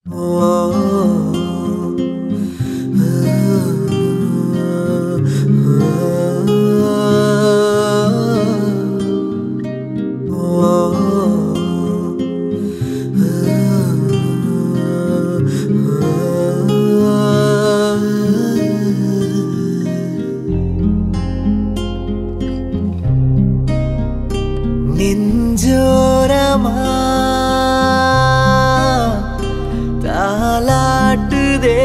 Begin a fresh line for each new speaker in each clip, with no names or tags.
நெஞ்சோரமா தாலாட்டுதே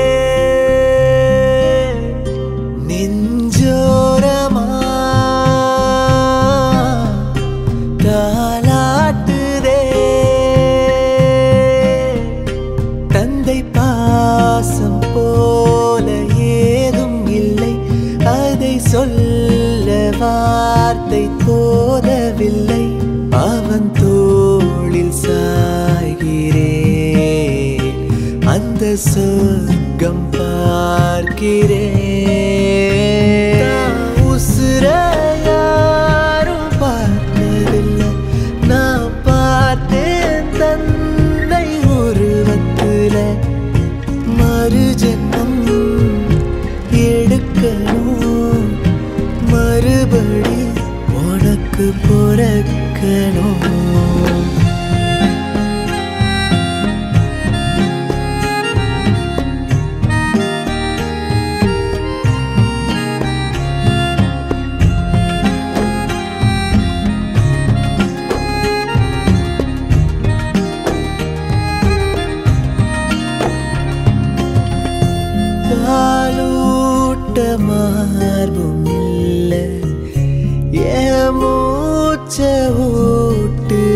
நெஞ்சோரமா தாலாட்டுதே தந்தை பாசம் போல ஏதும் இல்லை அதை சொல்ல வார்த்தை போதவில்லை அவன் தோளில் சாய்கிறேன் அந்த சொர்க்கம் பார்க்கிறேன் உசுர யாரும் பார்த்ததில்லை நான் பார்த்தேன் தன்னை உருவத்துல மறு ஜென்மம் எடுக்கணும் மறுபடி உனக்கு பிறக்கணும் பாலூட்ட மார்பும் இல்ல என் மூச்ச ஊட்டுற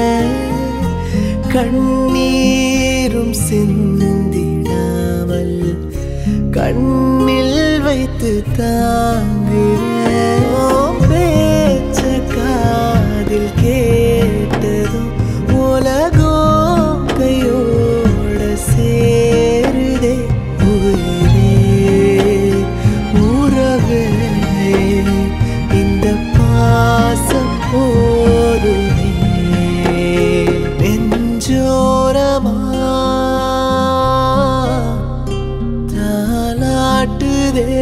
கண்ணீரும் சிந்திடாமல் கண்ணில் வைத்து தாங்குகிறேன் உன் பேச்ச காதில் கேட்டதும் உலகம் கையோட சேருதே உயிரே உறவே இந்த பாசம் போதுமே நெஞ்சோரமா தாலாட்டுதே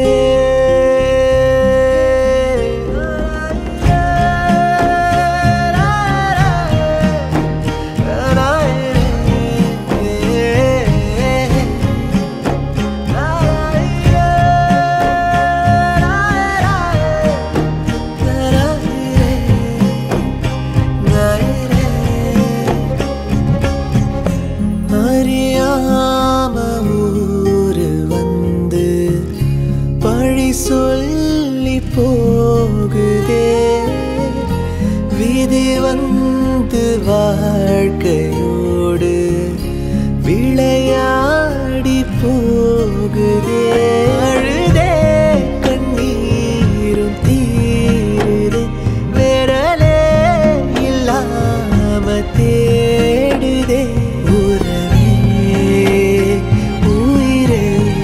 அறியாம ஊரு வந்து பழி சொல்லி போகுதே விதி வந்து வாழ்க்கையோடு விளையாடி போகுதே அழுதே கண்ணீரும் தீருதே விரலே இல்லாம தேடுதே உறவே உயிரே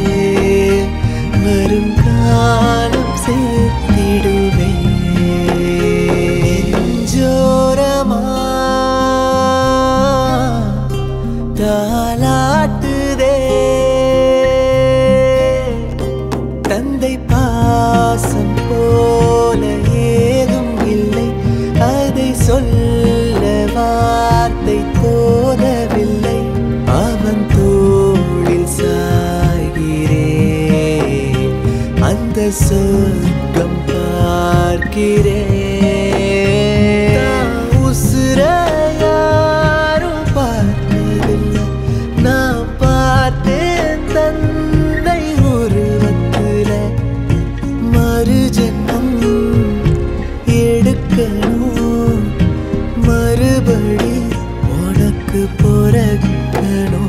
வருங்காலம் சேர்த்திடுவே நெஞ்சோரமா தாலாட்டுதே தந்தை பாசம் போல ஏதும் இல்லை அதை சொல்ல வார்த்தை போதவில்லை அவன் தோளில் சாய்கிறேன் அந்த சொர்க்கம் பார்க்கிறேன் உசுர யாரும் பார்த்ததில்லை நான் பார்த்தேன் தந்தை உருவத்துல மறு ஜென்மம் எடுக்கணும் மறுபடி உனக்கு பிறக்கணும்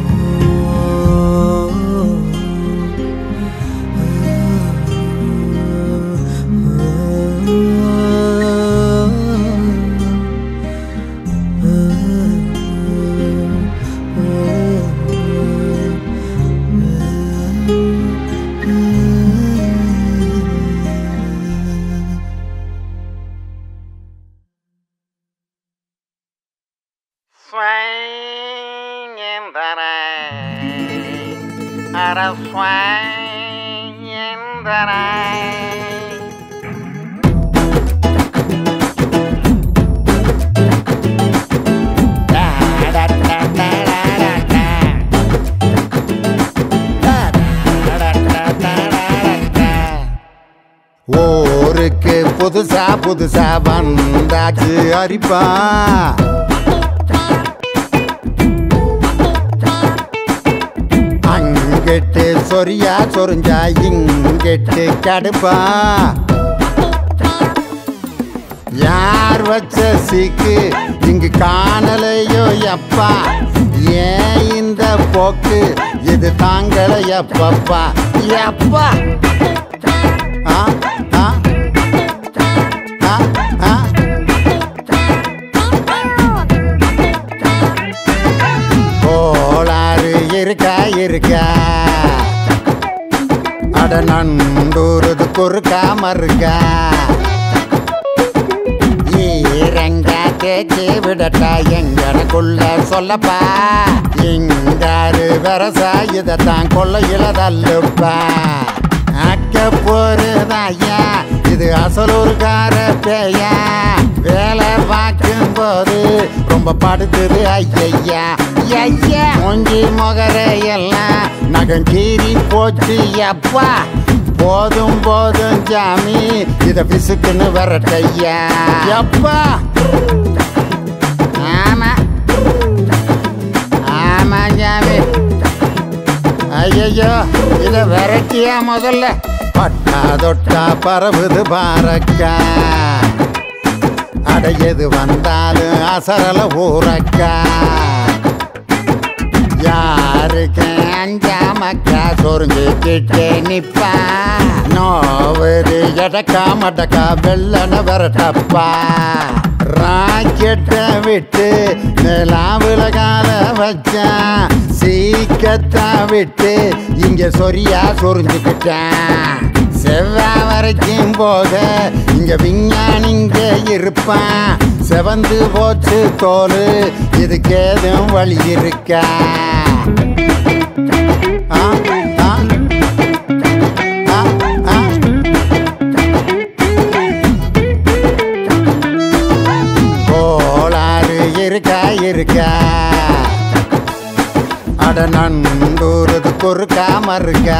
ஆ
எந்தனை அரஸ்வாய் எந்தனை
ஊருக்கு புதுசா புதுசா வந்தாச்சு அரிப்பா அங்கிட்டு சொரியா சொரிஞ்சா இங்கிட்டு கடுப்பா யார் வச்ச சீக்கு இங்கு காணலையோ எப்பா ஏன் இந்த போக்கு இது தாங்கள எப்பப்பா எப்பா ஆ ஆ ஆ ஆ கோளாறு இருக்கா இருக்கா அட நண்டூருது குறுக்கா மறுக்கா ஈரங்கா தேய்ச்சி விடட்டா எங்கனக்குள்ள சொல்லப்பா இங்காரு வரசா இதத்தான் கொள்ளையில தள்ளுப்பா அக்க போறதாயா இது அசலூர்கார பேயா வேலை பார்க்கும் போது ரொம்ப படுத்துது ஐயா ஐயா மூஞ்சி முகரை எல்லாம் நகம் கீறி போச்சு அப்பா போதும் போதும் ஜாமி இத பிசுக்குன்னு வரட்டையா அப்பா ஆமா ஆமா ஜாமி ஐயோ இத விரட்டியா முதல்ல பட்டா தொட்டா பரவுது பாரக்கா அடையது வந்தாலும் அசரல ஊரக்கா யாருக்கு அஞ்சாமக்கா சொரிஞ்சுக்கிட்டே நிப்பா நோவுது எடக்கா மடக்கா வெள்ளன விரட்டப்பா ராக்கெட்டை விட்டு நிலாவுல கால வச்சான் சீக்கத்தா விட்டு இங்க சொரியா சொரிஞ்சுக்கிட்டான் செவ்வா வரைக்கும் போக இங்க விஞ்ஞானிங்க இருப்பான் செவந்து போச்சு தோல் இதுக்கு ஏதும் வழி இருக்கா ஆ, ஆ, ஆ, ஆ. கோளாறு இருக்கா இருக்கா அட நண்டூருது குறுக்கா மறுக்கா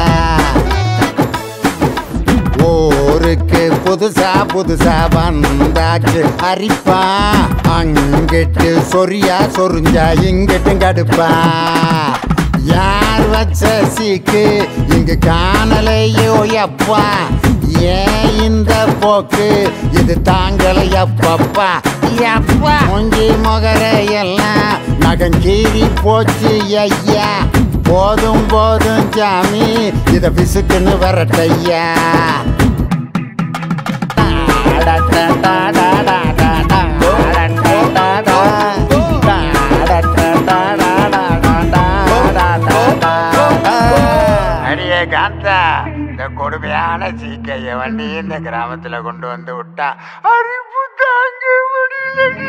ஊருக்கு புதுசா புதுசா வந்தாச்சு அரிப்பா அங்கிட்டு சொரியா சொரிஞ்சா இங்கிட்டு கடுப்பா யார் வச்ச சீக்கு இங்கு காணலையோ எப்பா ஏன் இந்த போக்கு இது தாங்கள எப்பப்பா எப்பா மூஞ்சி முகரை எல்லாம் நகங்கீறி போச்சு ஐயா போதும் போதும் ஜாமி இத பிசுக்குன்னு வரட்டையா
அடியே காந்தா இந்த கொடுமையான சீக்கைய வண்டி இந்த கிராமத்துல கொண்டு வந்து விட்டா அரிப்பு தாங்க முடியல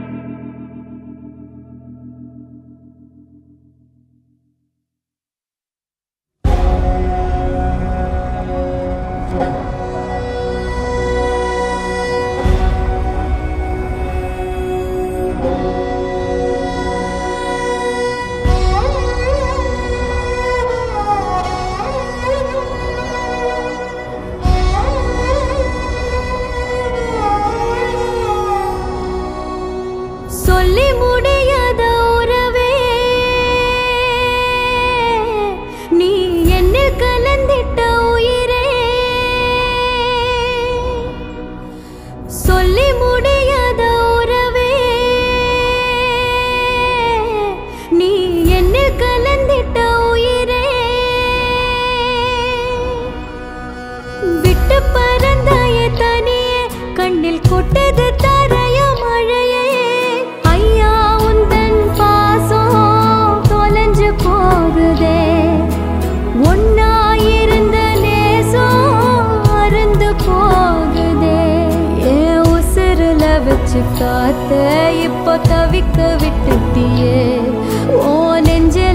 சொல்லி முடியாத உறவே நீ என்னில் கலந்திட்ட உயிரே சொல்லி முடியாத உறவே நீ என்னில் கலந்திட்ட உயிரே விட்டு பறந்தாய தனியே கண்ணில் கொட்டது தரைய மழையே ஐயா உந்தன் பாசம் தொலைஞ்சு போகுதே ஒன்னாயிருந்த நேசம் அருந்து போகுதே என் உசுருல வச்சு காத்த இப்போ தவிக்க விட்டுட்டியே ஓ நெஞ்சில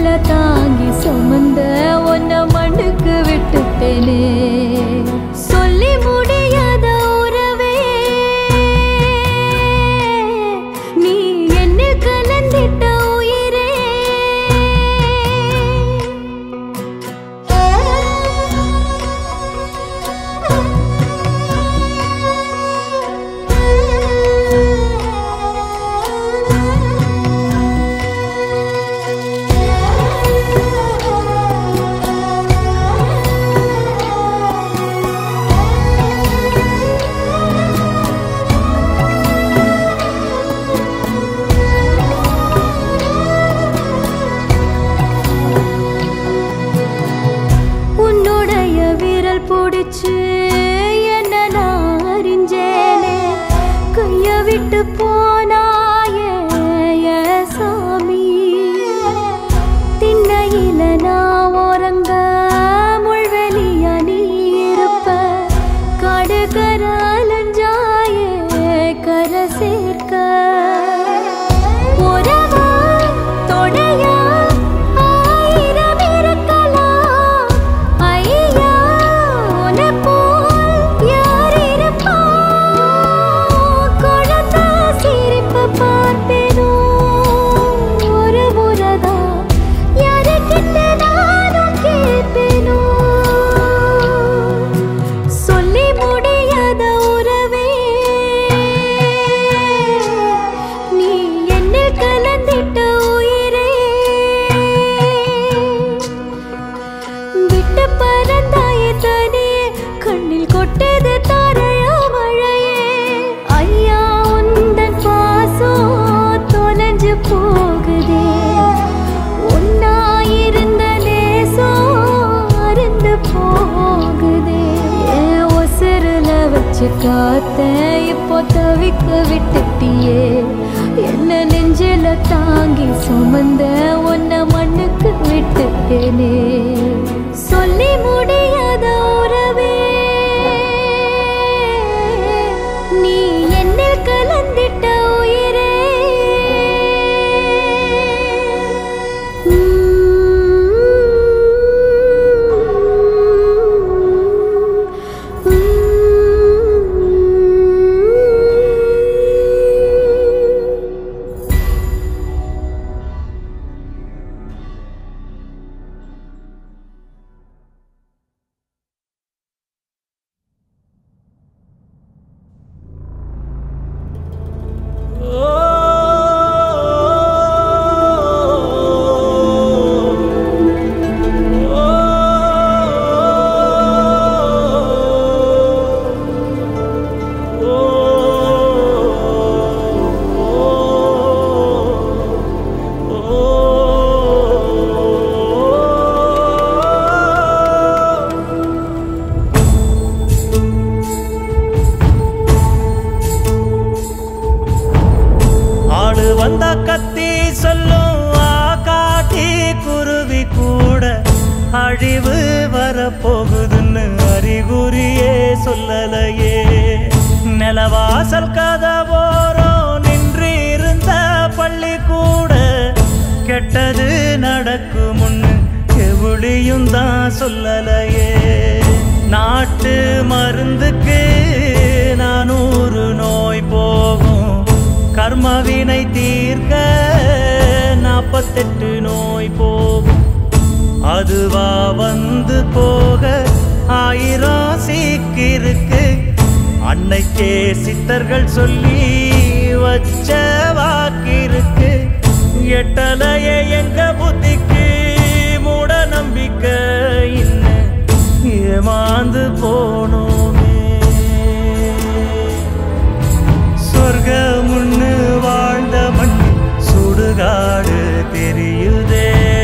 நெஞ்சில நான் உறங்க முள்வெளியா நீ இருப்ப கடுகர அலஞ்சாயே கரை சேர்க்க உறவா தொடையா ஆயிரம் இருக்கலாம் ஐயா உன்னை போல் யார் இருப்பா குழந்தை சிரிப்பு பார்ப்பேனோ ஒரு முறைதா யாருக்கிட்ட நானும் கேட்பேனோ சொல்லி முடியாத உறவே நீ என்னில் கலந்திட்ட உயிரே விட்டு பறந்தாயே தனியே கண்ணில் கொட்டது தாரையா மழையே ஐயா உந்தன் பாசம் தொலைஞ்சு போகுதே உன்னாயிருந்த நேசம் அருந்து போகுதே என் உசுருல வச்சு காத்த இப்போ தவிக்க விட்டுட்டியே என்ன நெஞ்சில தாங்கி சுமந்த உன்னை மண்ணுக்கு விட்டுட்டேனே சொல்லி முடியாத உறவே நீ என்னில் கலந்திட்ட உயிரே
ஆளு வந்தா கத்தி சொல்லும் ஆகாட்டி குருவி கூட அழிவு வரப்போகுதுன்னு அறிகுறியே சொல்லலையே நிலவாசல் கதவோரம் நின்று இருந்த பள்ளி கூட கெட்டது நடக்குமுன்னு எவ்வளியும் தான் சொல்லலையே நாட்டு மருந்துக்கு நானூறு நோய் போகும் கர்மவினை தீர்க்க நாற்பத்தெட்டு நோய் போகும் அதுவா வந்து போக ஆயிரம் சீக்கிருக்கு அன்னைக்கே சித்தர்கள் சொல்லி வச்ச வாக்கிருக்கு எட்டலையே எங்க புத்திக்கு மூட நம்பிக்கை இன்னும் ஏமாந்து போனோமே சொர்க்கமுன்னு வாழ்ந்த மண் சுடுகாடு தெரியுதே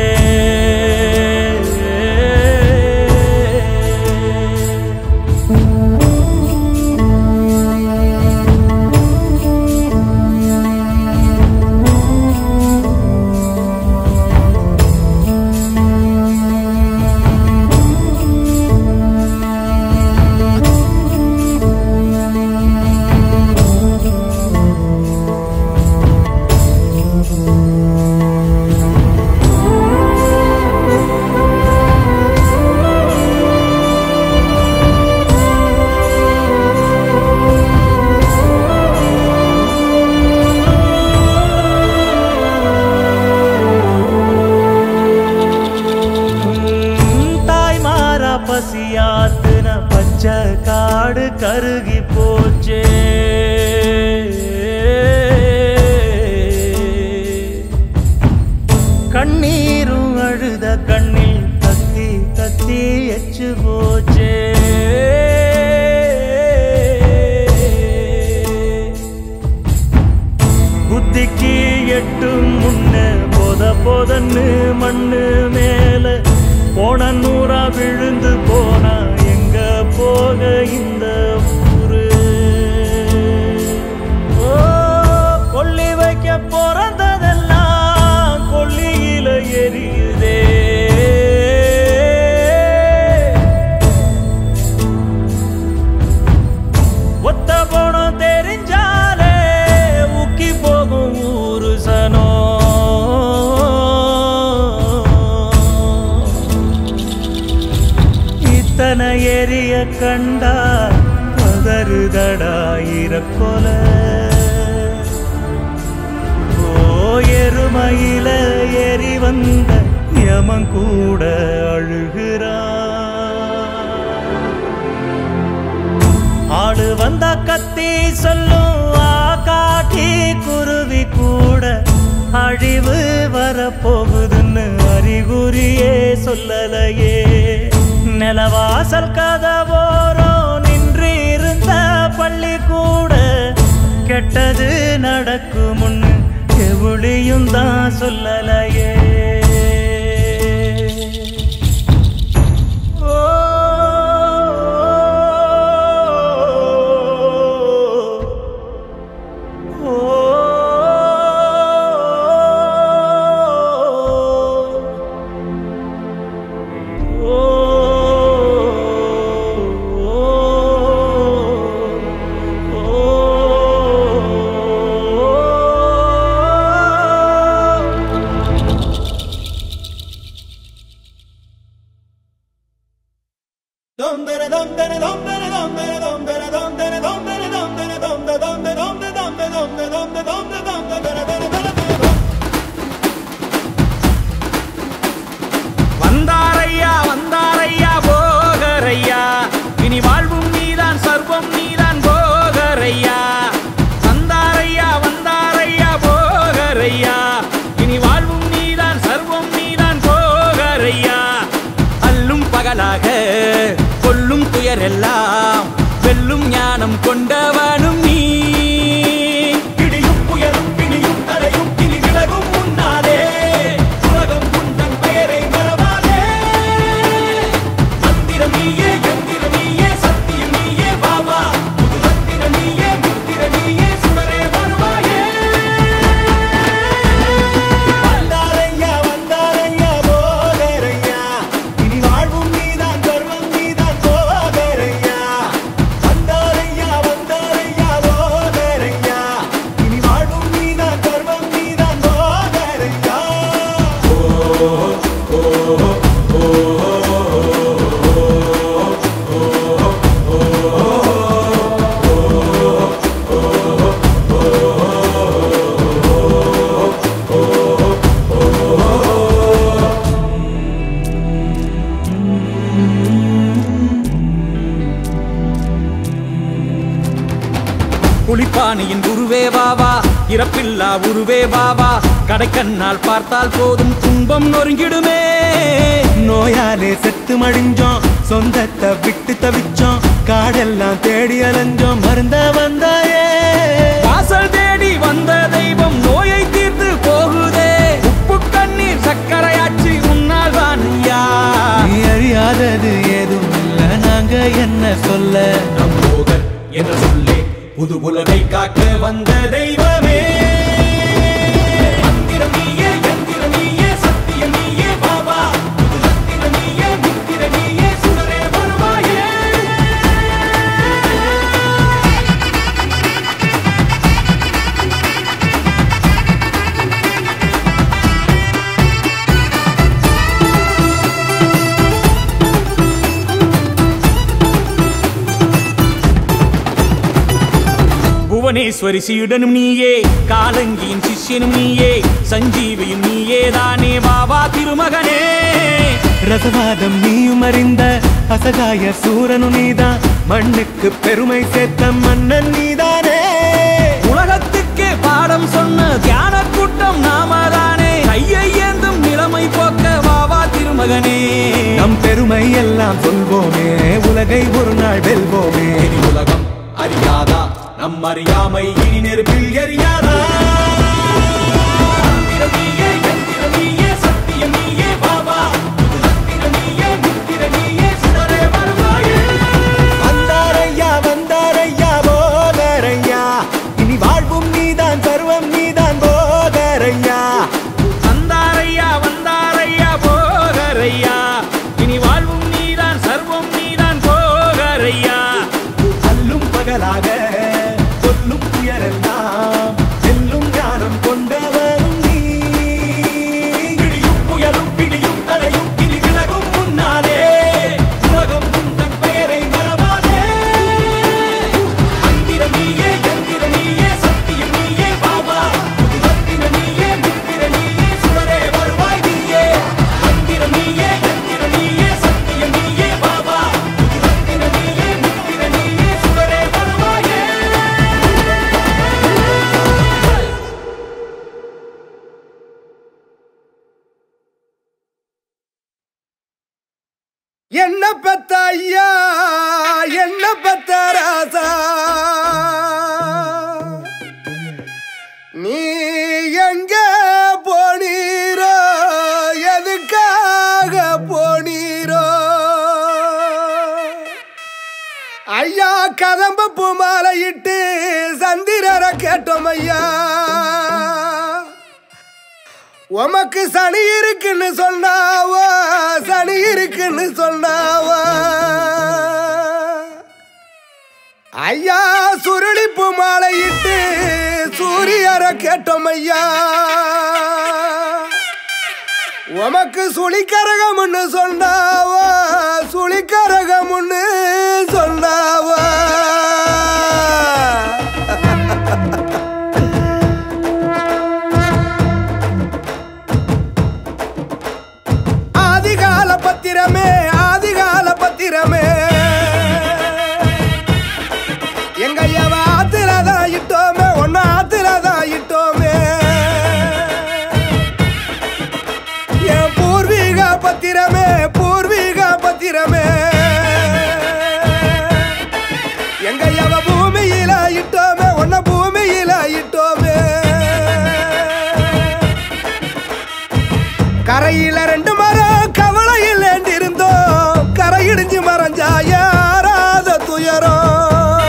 உம், தாய்மாரா பசியாத்துன பச்சை காடு கருகி போச்சே கண்ணீரும் அழுத கண்ணில் கத்தி கத்தி எச்சு போச்சே புத்திக்கு எட்டும் முன்ன போத போதன்னு மண்ணு மேல போன நூறா விழுந்து போனா எங்க போக இந்த ஊரு ஓ கொல்லி வைக்க பிறந்ததெல்லாம் கொல்லியில எரியுதே கண்டா பதறுதடாயிரக்கொல ஓ எருமையில ஏறி வந்த யமன் கூட அழுகிறான் ஆளு வந்தா கத்தி சொல்லும் ஆகாட்டி குருவி கூட அழிவு வரப்போகுதுன்னு அறிகுறியே சொல்லலையே நிலவாசல் கதவோரம் நின்று இருந்த பள்ளி கூட கெட்டது நடக்குமுன்னு எவ்வளியும் தான் சொல்லலையே
வந்தாரையா வந்தாரையா போகரையா இனி வாழ்வும் நீதான் சர்வம் நீதான் போகரையா வந்தாரையா வந்தாரையா போகரையா இனி வாழ்வும் நீதான் சர்வம் நீதான் போகரையா அல்லும் பகலாக கொல்லும் துயரெல்லாம் வெல்லும் ஞானம் கொண்டவனும் நீ இடியும் புயலும் பிணியும் தடையும் இனி விலகும் முன்னாலே உலகம் உந்தன் பெயரை மறவாதே மந்திரம் நீயே எந்திரம் நீயே சத்தியம் நீயே பாபா புது ரத்திரம் நீயே முத்திர நீயே சுடரே வருவாயே
வந்தாரையா வந்தாரையா போதரையா இனி வாழ்வும் நீதான் கர்வம் நீதான் போதரையா வந்தாரையா வந்தாரையா போதரையா இனி வாழ்வும் நீதான் கர்வம் நீதான் போதரையா
புலிப்பாணியின் குருவே வாவா இறப்பில்லா உருவே வாவா கடைக்கண்ணால் பார்த்தால் போதும் துன்பம் நொறுங்கிடுமே
நோயாலே செத்து மடிஞ்சோம் சொந்தத்தை விட்டு தவிச்சோம் காடெல்லாம் தேடி அலைஞ்சோம் மருந்த வந்தாயே
வாசல் தேடி வந்த தெய்வம் நோயை தீர்த்து போகுதே உப்பு கண்ணீர் சக்கரையாச்சி உன்னால் வானியா
நீ அறியாதது ஏதும் இல்ல நாங்க என்ன சொல்ல
நம் போகர் என்ற சொல்லே புது உலகை காக்க வந்த தெய்வமே மந்திரம் நீயே எந்திரம் நீயே சத்தியம் நீயே பாபா புது ரத்தினம் நீயே முத்திர நீயே சுடரே வருவாயே புவனேஸ்வரி சீடனும் நீயே காலங்கியின் சிஷ்யனும் நீயே சஞ்சீவியும் நீயே தானே பாபா திருமகனே
ரசவாதம் நீயும் அறிந்த அசகாய சூரனு நீதான் மண்ணுக்கு பெருமை சேர்த்த மன்னன் நீதானே
உலகத்துக்கே பாடம் சொன்ன தியான கூட்டம் நாமதானே கையை ஏந்தும் நிலைமை போக்க பாபா திருமகனே
நம் பெருமை எல்லாம் சொல்வோமே உலகை ஒரு நாள் வெல்வோமே
இனி உலகம் அறியாதா நம் அறியாமை இனி நெருப்பில் எரியாதா மந்திரம் நீயே, யந்திரம் நீயே, சத்தியம் நீயே, பாபா. புது ரத்தினம் நீயே, முத்திர நீயே, சுடரே வருவாயே.
வந்தாரையா வந்தாரையா போதரையா இனி வாழ்வும் நீதான் சர்வம் நீதான் போதரையா
வந்தாரையா வந்தாரையா போகரையா இனி வாழ்வும் நீதான் சர்வம் நீதான் போகரையா
அல்லும் பகலாக சொல்லும் துயரெல்லாம் செல்லும்
என்ன பெத்த ஐயா என்ன பெத்த ராசா நீ எங்க போனீரோ எதுக்காக போனீரோ ஐயா கதம்ப பூ மாலையிட்டு சந்திரரை கேட்டோம் ஐயா உமக்கு சனி இருக்குன்னு சொன்னாவா சனி இருக்குன்னு சொன்னாவா ஐயா சுருளிப்பு மாலையிட்டு சூரியரை கேட்டோம் ஐயா உமக்கு சுழிக்கரகம்னு சொன்னாவா சுழிக்கரகம்னு சொன்னாவா ஆதிகால பத்திரமே ஆதிகால பத்திரமே எங்க ஐயாவ ஆத்துலதான் இட்டோமே ஒன்னு ஆத்துலதான் இட்டோமே என் பூர்வீக பத்திரமே பூர்வீக பத்திரமே எங்க ஐயாவ பூமியில இட்டோமே ஒன்ன பூமியில இட்டோமே கரையில ரெண்டு மரம் கவலையில் இருந்தோம் கரை இடிஞ்சு மறைஞ்சா யாராத துயரம்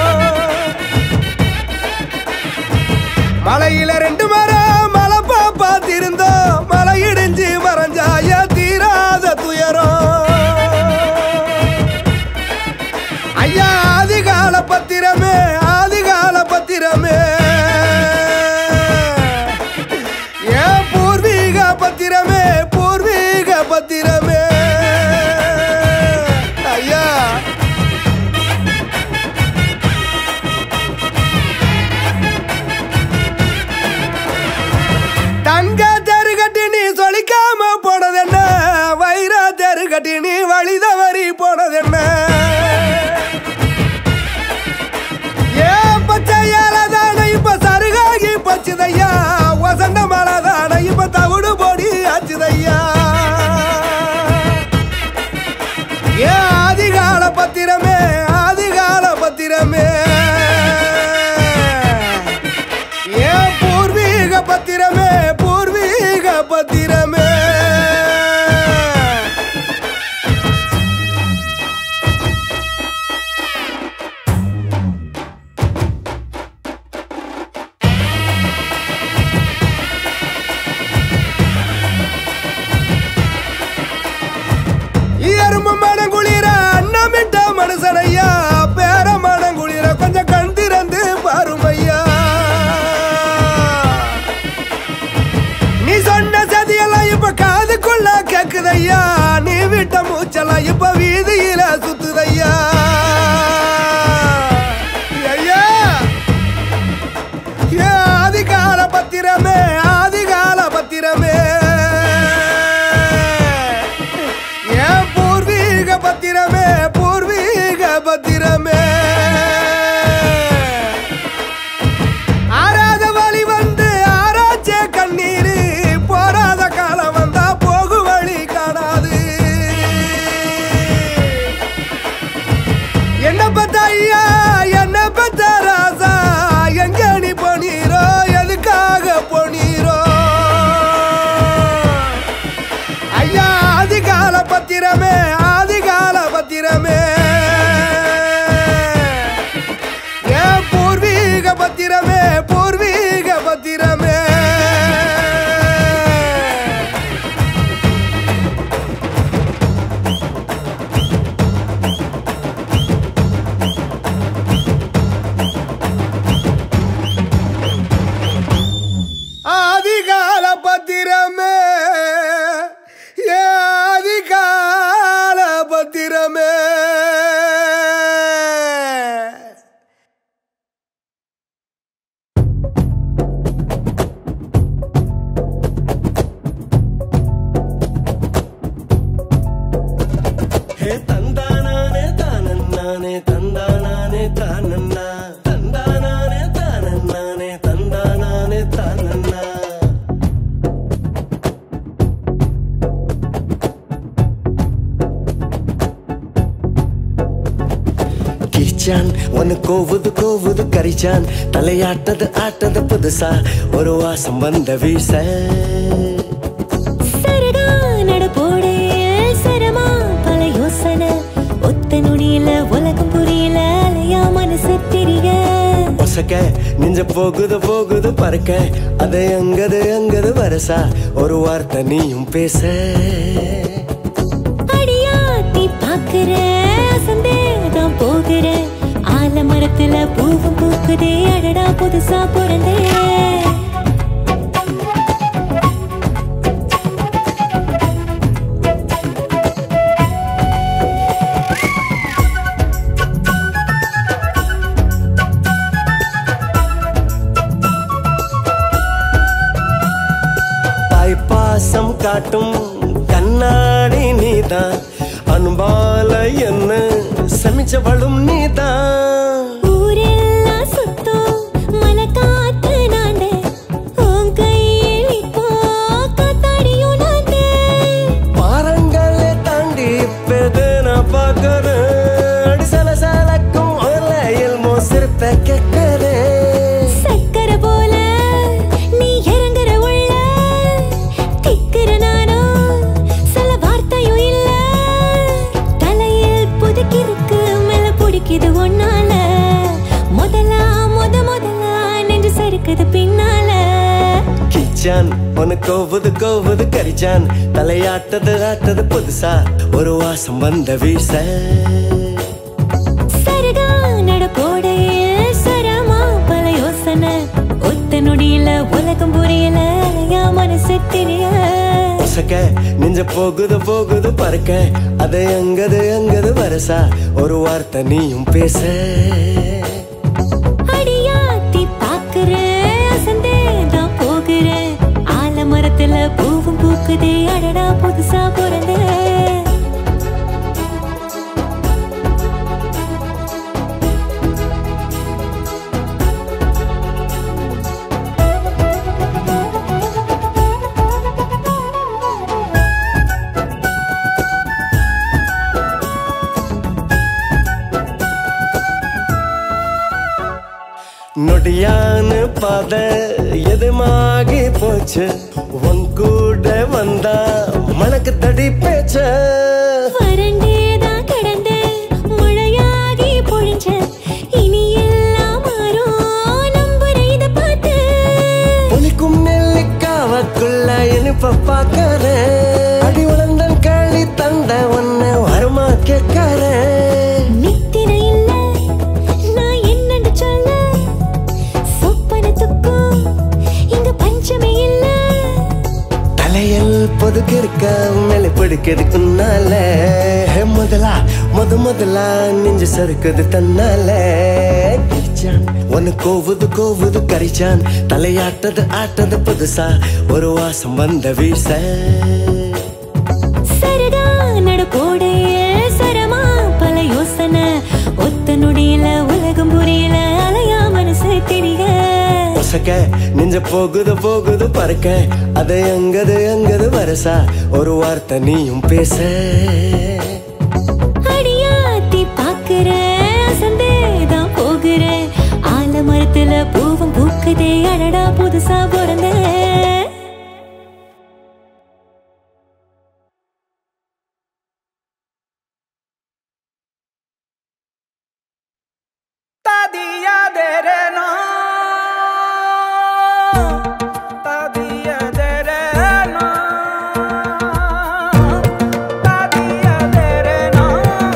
மலையில ரெண்டு மரம் மலை பார்த்திருந்தோம் மலை இடிஞ்சு மறைஞ்சா யா தீராத துயரம் ஐயா ஆதிகால பத்திரமே ஆதிகால பத்திரமே ஏன் பூர்வீக பத்திரமே பூர்வீக பத்திரமே ஐயா தங்க தெருகட்டி நீ சொலிக்காம போனதென்ன வைர தெருகட்டி நீ வழி தவறி போனதென்ன ஏன் பச்சையால தானே இப்ப சருகாகி பச்சுதையா வசந்த மலை தானே இப்ப தவிடு பொடி ஆச்சுதையா ஏன் ஆதிகால பத்திரமே ஆதிகால பத்திரமே ஏன் பூர்வீக பத்திரமே பூர்வீக பத்திரமே எறும்பு மனங்குளிர அன்னமிட்ட மனுஷனையா பேர மனங்குளிர கொஞ்சம் கண் திறந்து பாருமையா நீ சொன்ன சதியெல்லாம் இப்ப காதுக்குள்ள கேக்குதையா நீ விட்ட மூச்செல்லாம் இப்ப வீதியில சுத்துதையா ஐயா ஏ ஆதிகால பத்திரமே ஆதிகால பத்திரமே ஏன் பூர்வீக பத்திரமே பூர்வீக பத்திரமே ஆறாத வழி வந்து ஆராய்ச்சே கண்ணீர் போராத காலம் வந்தா போகு வழி காணாது என்ன பத்த ஐயா என்ன பத்த ராசா எங்க நீ போனீரோ எதுக்காக போனீரோ ஐயா ஆதிகால பத்திரமே ஆதிகால பத்திரமே ஏன் பூர்வீக பத்திரமே பூர்வீக பத்திரமே ஆதிகால பத்திரமே ஏ ஆதிகால பத்திரமே
ஹே தந்தானானே தானன்னானே தந்தானானே தானன்னா தந்தானானே தானன்னானே தந்தானானே தானன்னா கிச்சான் ஒன்னு கோவுது கோவுது கரிச்சான் தலையாட்டது ஆட்டது புதுசா ஒரு வாசம் வந்த வீச
சரகா நடப்போட சரமா பல யோசனை ஒத்த நொடியில உலகம் புரியல அலையா மனசு தெரிய
ஒசக்க நெஞ்ச போகுது போகுது பறக்க அது எங்கது எங்கது வரசா ஒரு வார்த்தை நீயும் பேச
அடியாத்தி பாக்குற அசந்தேதான் போகிற ஆலமரத்துல பூவும் பூக்குதே அடடா புதுசா பிறந்தே
தாய்ப்பாசம் காட்டும் கண்ணாடி நீதான் அன்பால என்ன சமிச்சவளும் நீதான்
ஊரெல்லாம் சுத்தம் மனக்காத்து நானே உன் கையில் இப்போ காத்தாடியும் நானே
பாரங்களை தாண்டி இப்பது நான் பார்க்கறேன் அடி சலசலக்கும் ஒலையில் மோசிருப்ப கேட்கறேன்
சக்கரை போல நீ இறங்குற உள்ள திக்குற நானும் சில வார்த்தையும் இல்ல தலையில் புதுக்கிருக்கு மேல பிடிக்குது ஒன்னால முதலா முத முதலா நெஞ்சு சறுக்குது பின்னால
கிச்சான் உனக்கு கோவுது கோவுது கரிச்சான் தலையாட்டது ஆட்டது புதுசா ஒரு வாசம் வந்த வீச
சரகா நடப்போடையில் சரமா பல யோசனை ஒத்த நொடியில உலகம் புரியல அலையா மனசு தெரிய
ஒசக்க நெஞ்ச போகுது போகுது பறக்க அது எங்கது எங்கது வரசா ஒரு வார்த்தை நீயும் பேச
அடியாத்தி பாக்குற அசந்தே தான் போகிற ஆலமரத்துல பூவும் பூக்குதே அடடா புதுசா பிறந்தே
நொடியான்னு பாத எதுமாகி போச்சு உன் கூட வந்தா மனக்கு தடி பேச்ச
வறண்டேதான் கிடந்த மழையாகி பொழிஞ்ச இனி எல்லாம் மாறும் நம்புற இத பார்த்து
புலிக்கும் நெல்லிக்காவக்குள்ள இனிப்ப பாக்கறேன் அடி உழந்தன் களி தந்த உன்னை வருமா கேட்கறேன்
நித்திரை இல்ல நான் என்னன்னு சொல்ல சொப்பனத்துக்கும் இங்க பஞ்சமே இல்ல
தலையில் பொதுக்கு இருக்க மேலே பிடிக்கிறதுக்குன்னால முதலா முத முதலா நெஞ்சு சறுக்குது தன்னால கிழிச்சான் ஒன்னு கோவுது கோவுது கரிச்சான் தலையாட்டது ஆட்டது புதுசா ஒரு வாசம் வந்த வீச
சரதா நடப்போடைய சரமா பல யோசனை ஒத்த நொடியில உலகம் புரியல அலையா மனசு தெரிய
ஒசக்க நெஞ்ச போகுது போகுது பறக்க அது எங்கது எங்கது வரசா ஒரு வார்த்தை நீயும் பேச
அடியாத்தி பாக்குற அசந்தேதான் போகிற ஆலமரத்துல பூவும் பூக்குதே அடடா புதுசா பிறந்த
Tadia derena Tadia derena Tadia derena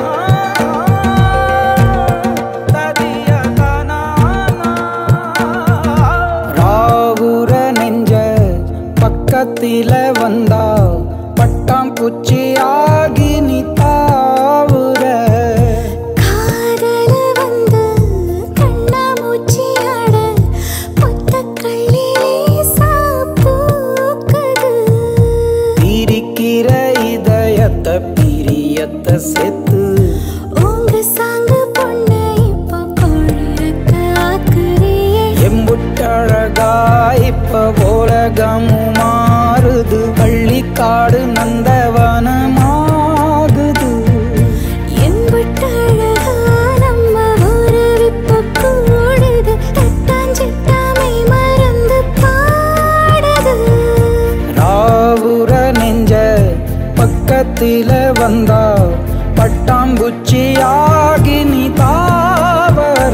Tadia kanana ராவுர நெஞ்ச பக்கத்தில வந்தா பட்டாம்பூச்சி ஆகி நீ தாவுற
காதல வந்து கண்ணாமூச்சியாட பொத்தக்கள்ளி சாப்பூக்குது
பிரிக்கிற இதயத்தை பிரியத்தை சேர்த்து
உங்க சாங்கு பொண்ணு இப்ப கொழுக்க ஆக்குறியே
எம்புட்டழகா இப்ப உலகமும் மாறுது பள்ளிக்காடு நந்தவனமாகுது
எம்பிட்டழகா நம்ம
பக்கத்தில வந்தா பட்டாம்பூச்சியாகி நீ தாவர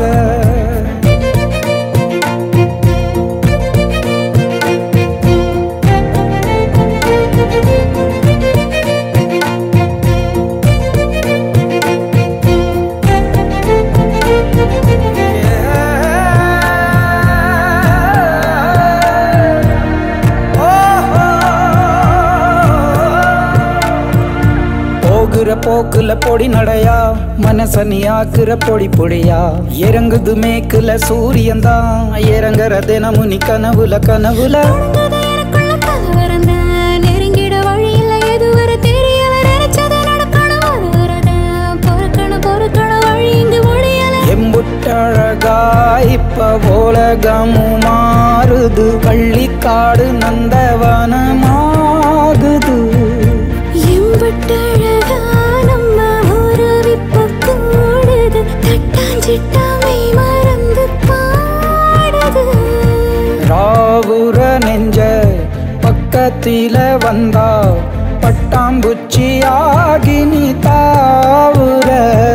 போகிற போக்குல பொடி நடையா மனச நீ ஆக்குற பொடி பொடியா இறங்குது மேக்குல சூரியன் தான் இறங்குற தினமும் நீ கனவுல கனவுல
உனது எனக்குள்ள கலவரந்த நெருங்கிட வழியில்ல எதுவரை தெரியல நினைச்சது நடக்கணும் வருகிறத பொறுக்கணும் பொறுக்கணும் வழி இங்கு முடியல
எம்புட்டழகா இப்ப உலகமும் மாறுது பள்ளிக்காடு நந்தவனமாகுது
எம்பட்டழகா நம்ம உறவிப்ப கூடுது தட்டாஞ்சிட்டாமை மறந்து பாடுது
ராவுற நெஞ்ச பக்கத்தில வந்தா பட்டாம்பூச்சியாகி நீ தாவுற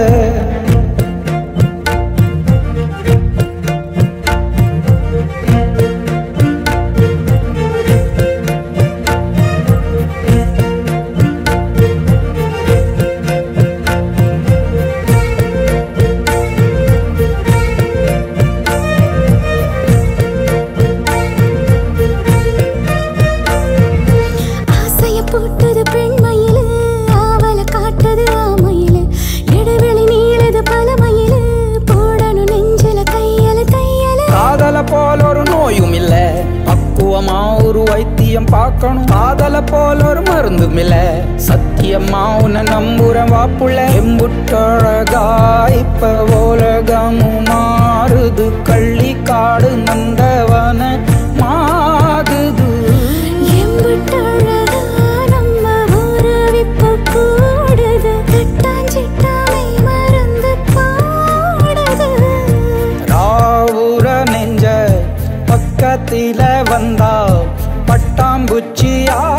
ஆசைய போட்டது பெண்மயிலு ஆவல காட்டுது ஆமையிலு இடைவெளி நீளது பலமயிலு போடணும் நெஞ்சில தையல தையல
காதல போல ஒரு நோயும் இல்ல பக்குவமா ஒரு வைத்தியம் பார்க்கணும் காதல போல ஒரு மருந்தும் இல்ல சத்தியமா உன்னை நம்புறேன் வாப்புள்ள எம்புட்டழகா இப்ப உலகமும் மாறுது கள்ளிக்காடு நந்தவன மாகுது
எம்பட்டழகா நம்ம உறவிப்ப கூடுது தட்டாஞ்சிட்டாமை மறந்து பாடுது
ராவுற நெஞ்ச பக்கத்தில வந்தா பட்டாம்பூச்சியா